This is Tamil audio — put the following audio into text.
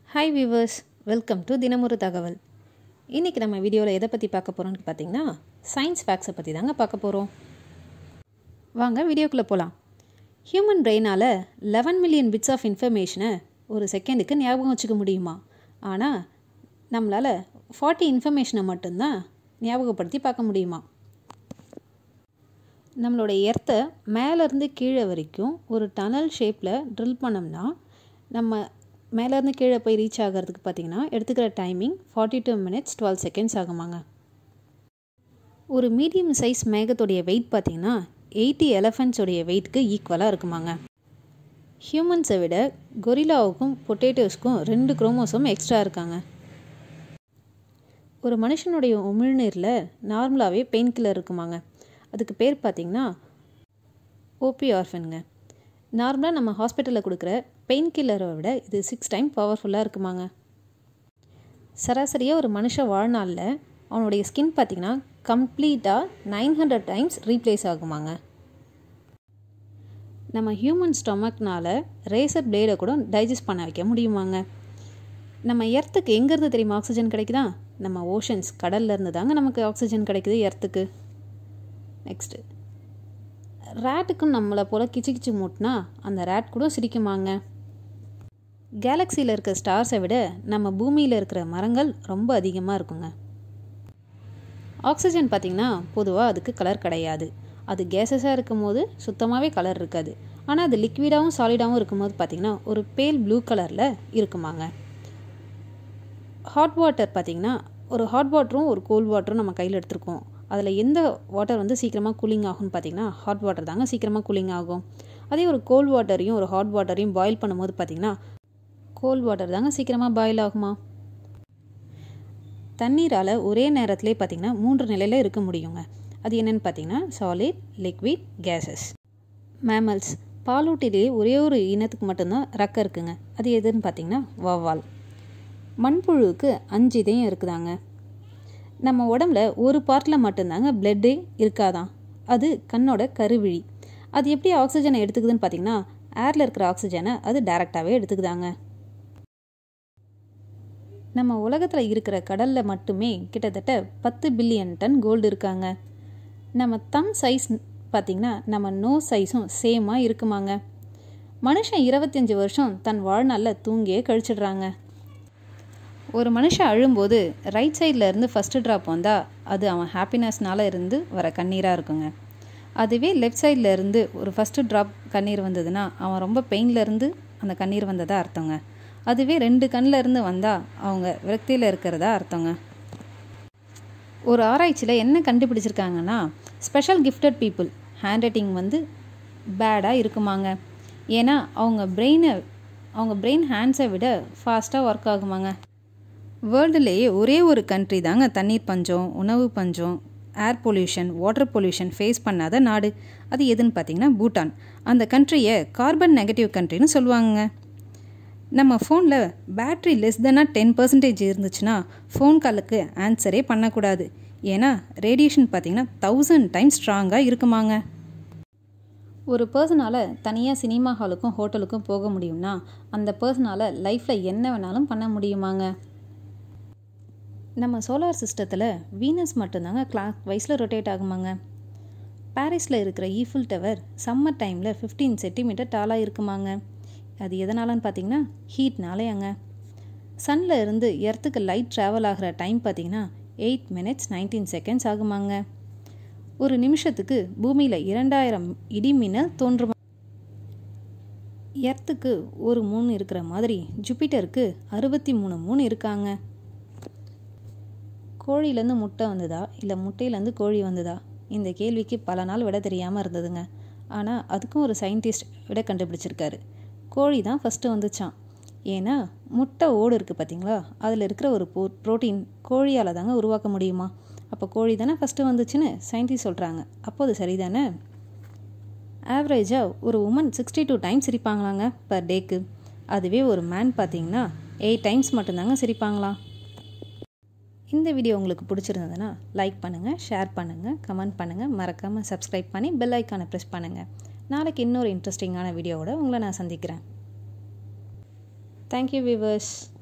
ஹாய் வியூவர்ஸ் வெல்கம் டு தினமொரு தகவல் இன்றைக்கி நம்ம வீடியோவில் எதை பற்றி பார்க்க போகிறோம்னு பார்த்தீங்கன்னா சயின்ஸ் ஃபேக்ட்ஸை பற்றி தாங்க பார்க்க போகிறோம் வாங்க வீடியோக்குள்ளே போகலாம் ஹியூமன் பிரெயினால் லெவன் மில்லியன் பிட்ஸ் ஆஃப் இன்ஃபர்மேஷனை ஒரு செகண்டுக்கு ஞாபகம் வச்சுக்க முடியுமா ஆனால் நம்மளால் ஃபார்ட்டி இன்ஃபர்மேஷனை மட்டும்தான் ஞாபகப்படுத்தி பார்க்க முடியுமா நம்மளோட எர்த்தை மேலேருந்து கீழே வரைக்கும் ஒரு டனல் ஷேப்பில் ட்ரில் பண்ணோம்னா நம்ம மேலேருந்து கீழே போய் ரீச் ஆகிறதுக்கு பார்த்திங்கன்னா எடுத்துக்கிற timing forty two minutes twelve seconds ஆகுமாங்க ஒரு மீடியம் சைஸ் மேகத்தோடைய வெயிட் பார்த்திங்கன்னா எயிட்டி எலஃபண்ட்ஸோடைய வெயிட்க்கு ஈக்குவலாக இருக்குமாங்க ஹியூமன்ஸை விட கொரிலாவுக்கும் பொட்டேட்டோஸ்க்கும் ரெண்டு குரோமோசோம் எக்ஸ்ட்ரா இருக்காங்க ஒரு மனுஷனுடைய உமிழ்நீரில் நார்மலாகவே பெயின் கில்லர் இருக்குமாங்க அதுக்கு பேர் பார்த்திங்கன்னா ஓபி ஆர்ஃபனுங்க நார்மலாக நம்ம ஹாஸ்பிட்டலில் கொடுக்குற பெயின் கில்லரை விட இது சிக்ஸ் டைம் பவர்ஃபுல்லாக இருக்குமாங்க சராசரியாக ஒரு மனுஷன் வாழ்நாளில் அவனுடைய ஸ்கின் பார்த்திங்கன்னா கம்ப்ளீட்டாக நைன் ஹண்ட்ரட் டைம்ஸ் ரீப்ளேஸ் ஆகுமாங்க நம்ம ஹியூமன் ஸ்டொமக்னால் ரேசர் பிளேடை கூட டைஜஸ்ட் பண்ண வைக்க முடியுமாங்க நம்ம எர்த்துக்கு எங்கேருந்து தெரியுமா ஆக்சிஜன் கிடைக்குதா நம்ம ஓஷன்ஸ் கடல்ல இருந்து தாங்க நமக்கு ஆக்சிஜன் கிடைக்குது எர்த்துக்கு நெக்ஸ்ட்டு ரேட்டுக்கும் நம்மளை போல் கிச்சு கிச்சு மூட்டினா அந்த ரேட் கூட சிரிக்குமாங்க கேலக்சியில் இருக்க ஸ்டார்ஸை விட நம்ம பூமியில் இருக்கிற மரங்கள் ரொம்ப அதிகமாக இருக்குங்க ஆக்சிஜன் பார்த்திங்கன்னா பொதுவாக அதுக்கு கலர் கிடையாது அது கேஸஸாக இருக்கும் போது சுத்தமாகவே கலர் இருக்காது ஆனால் அது லிக்விடாகவும் சாலிடாகவும் இருக்கும்போது பார்த்திங்கன்னா ஒரு பேல் ப்ளூ கலரில் இருக்குமாங்க ஹாட் வாட்டர் பார்த்திங்கன்னா ஒரு ஹாட் வாட்டரும் ஒரு கோல்ட் வாட்டரும் நம்ம கையில் எடுத்துருக்கோம் அதில் எந்த வாட்டர் வந்து சீக்கிரமாக கூலிங் ஆகும்னு பார்த்தீங்கன்னா ஹாட் வாட்டர் தாங்க சீக்கிரமாக கூலிங் ஆகும் அதே ஒரு கோல்ட் வாட்டரையும் ஒரு ஹாட் வாட்டரையும் பாயில் பண்ணும்போது பார்த்திங்கன்னா கோல்ட் வாட்டர் தாங்க சீக்கிரமாக பாயில் ஆகுமா தண்ணீரால் ஒரே நேரத்திலே பார்த்திங்கன்னா மூன்று நிலையில் இருக்க முடியுங்க அது என்னென்னு பார்த்தீங்கன்னா சாலிட் லிக்விட் கேஸஸ் மேமல்ஸ் பாலூட்டிலேயே ஒரே ஒரு இனத்துக்கு மட்டும்தான் ரக்கம் இருக்குங்க அது எதுன்னு பார்த்தீங்கன்னா வவ்வால் மண்புழுவுக்கு அஞ்சு இதயம் இருக்குதாங்க நம்ம உடம்புல ஒரு பார்ட்டில் மட்டும்தாங்க பிளட்டே இருக்காதான் அது கண்ணோட கருவிழி அது எப்படி ஆக்சிஜனை எடுத்துக்குதுன்னு பார்த்தீங்கன்னா ஏரில் இருக்கிற ஆக்சிஜனை அது டைரெக்டாகவே எடுத்துக்குதாங்க நம்ம உலகத்தில் இருக்கிற கடலில் மட்டுமே கிட்டத்தட்ட பத்து பில்லியன் டன் கோல்டு இருக்காங்க நம்ம தம் சைஸ் பார்த்திங்கன்னா நம்ம நோ சைஸும் சேமாக இருக்குமாங்க மனுஷன் இருபத்தஞ்சி வருஷம் தன் வாழ்நாளில் தூங்கியே கழிச்சிடுறாங்க ஒரு மனுஷன் அழும்போது ரைட் சைடில் இருந்து ஃபஸ்ட்டு ட்ராப் வந்தால் அது அவன் ஹாப்பினஸ்னால இருந்து வர கண்ணீராக இருக்குங்க அதுவே லெஃப்ட் சைடில் இருந்து ஒரு ஃபஸ்ட்டு ட்ராப் கண்ணீர் வந்ததுன்னா அவன் ரொம்ப பெயினில் இருந்து அந்த கண்ணீர் வந்ததாக அர்த்தங்க அதுவே ரெண்டு கண்ணில் இருந்து வந்தால் அவங்க விரக்தியில் இருக்கிறதா அர்த்தங்க ஒரு ஆராய்ச்சியில் என்ன கண்டுபிடிச்சிருக்காங்கன்னா special gifted people hand writing வந்து பேடாக இருக்குமாங்க ஏன்னா அவங்க பிரெயினை அவங்க பிரெயின் ஹேண்ட்ஸை விட ஃபாஸ்ட்டாக ஒர்க் ஆகுமாங்க வேர்ல்டுலேயே ஒரே ஒரு கண்ட்ரி தாங்க தண்ணீர் பஞ்சம் உணவு பஞ்சம் air pollution water pollution face பண்ணாத நாடு அது எதுன்னு பார்த்தீங்கன்னா பூட்டான் அந்த கண்ட்ரியை கார்பன் நெகட்டிவ் கண்ட்ரின்னு சொல்லுவாங்க நம்ம ஃபோனில் பேட்ரி லெஸ் தெனாக டென் பர்சன்டேஜ் இருந்துச்சுன்னா ஃபோன் காலுக்கு ஆன்சரே பண்ணக்கூடாது ஏன்னா ரேடியேஷன் பார்த்திங்கன்னா தௌசண்ட் டைம்ஸ் ஸ்ட்ராங்காக இருக்குமாங்க ஒரு பர்சனால் தனியாக சினிமா ஹாலுக்கும் ஹோட்டலுக்கும் போக முடியும்னா அந்த பர்சனால் லைஃப்பில் என்ன வேணாலும் பண்ண முடியுமாங்க நம்ம சோலார் சிஸ்டத்தில் வீனஸ் மட்டும்தாங்க கிளாக் வைஸில் ரொட்டேட் ஆகுமாங்க பாரிஸில் இருக்கிற ஈஃபில் டவர் சம்மர் டைமில் ஃபிஃப்டீன் சென்டிமீட்டர் டாலாக இருக்குமாங்க அது எதனாலன்னு பார்த்தீங்கன்னா ஹீட்னாலேயாங்க சன்னில் இருந்து எர்த்துக்கு லைட் ட்ராவல் ஆகிற டைம் பார்த்தீங்கன்னா எயிட் மினிட்ஸ் நைன்டீன் செகண்ட்ஸ் ஆகுமாங்க ஒரு நிமிஷத்துக்கு பூமியில் இரண்டாயிரம் இடிமின்னல் தோன்றும் எர்த்துக்கு ஒரு மூணு இருக்கிற மாதிரி ஜூபிட்டருக்கு அறுபத்தி மூணு மூணு இருக்காங்க கோழியிலேருந்து முட்டை வந்ததா இல்லை முட்டையிலேருந்து கோழி வந்ததா இந்த கேள்விக்கு பல நாள் விட தெரியாமல் இருந்ததுங்க ஆனால் அதுக்கும் ஒரு சயின்டிஸ்ட் விட கண்டுபிடிச்சிருக்காரு கோழி தான் ஃபஸ்ட்டு வந்துச்சான் ஏன்னா முட்டை ஓடு இருக்குது பார்த்தீங்களா அதில் இருக்கிற ஒரு போ ப்ரோட்டீன் கோழியால் தாங்க உருவாக்க முடியுமா அப்போ கோழி தானே ஃபஸ்ட்டு வந்துச்சுன்னு சயின்டிஸ்ட் சொல்கிறாங்க அப்போ அது சரிதானே ஆவரேஜாக ஒரு உமன் சிக்ஸ்டி டூ டைம்ஸ் சிரிப்பாங்களாங்க பர் டேக்கு அதுவே ஒரு மேன் பார்த்தீங்கன்னா எயிட் டைம்ஸ் மட்டும்தாங்க சிரிப்பாங்களாம் இந்த வீடியோ உங்களுக்கு பிடிச்சிருந்ததுன்னா லைக் பண்ணுங்கள் ஷேர் பண்ணுங்கள் கமெண்ட் பண்ணுங்கள் மறக்காமல் சப்ஸ்கிரைப் பண்ணி பெல் ஐக்கானை ப்ரெஸ் பண்ணுங்கள் நாளைக்கு இன்னொரு இன்ட்ரெஸ்டிங்கான வீடியோவோட உங்களை நான் சந்திக்கிறேன் தேங்க்யூ வியூவர்ஸ்